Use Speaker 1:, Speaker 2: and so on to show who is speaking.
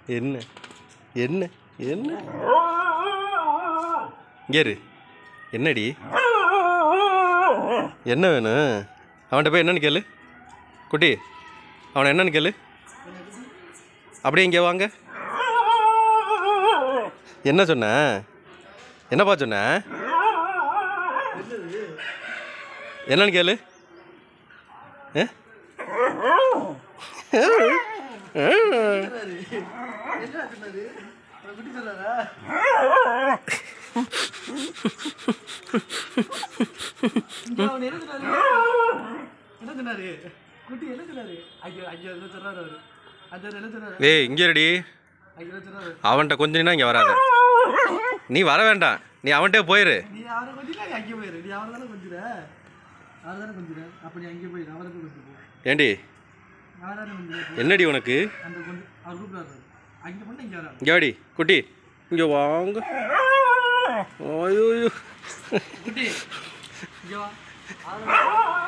Speaker 1: என்ன என்ன என்ன இங்கே இரு என்னடி என்ன வேணும் அவன்கிட்ட போய் என்னன்னு கேளு குட்டி அவனை என்னன்னு கேளு அப்படியே இங்கே வாங்க என்ன சொன்ன என்னப்பா சொன்ன என்னன்னு கேளு ஆ?
Speaker 2: என்ன சொன்னாரு அவன் குட்டி சொன்னாரா இங்க அவன் என்ன சொன்னாரு என்ன சொன்னாரு குட்டி என்ன சொன்னாரு ஐயோ ஐயோ என்ன சொன்னாரு அவரு அது என்ன சொன்னாரு
Speaker 1: ஏய் இங்கே இருடி
Speaker 2: ஐயோ என்ன சொன்னாரு
Speaker 1: அவன்கிட்ட கொஞ்சம் இங்கே வராத நீ வர வேண்டாம் நீ அவன்கிட்ட போயிரு
Speaker 2: நீ அவரை கொஞ்சில நீ அங்கே போயிரு நீ அவரை தானே கொஞ்சிற அவரை தானே கொஞ்சிற அப்ப நீ அங்கே போயிரு அவரை போய் கொஞ்சம் போ
Speaker 1: ஏண்டி
Speaker 2: அவரை தானே கொஞ்சிற
Speaker 1: என்னடி உனக்கு
Speaker 2: அந்த கொஞ்சம் அவர் கூப்பிடாரு அங்கே பண்ண இங்கே வராரு
Speaker 1: இங்கே வாடி குட்டி இங்கே வாங்க ஐயோ
Speaker 2: குட்டி இங்கே வா அவரை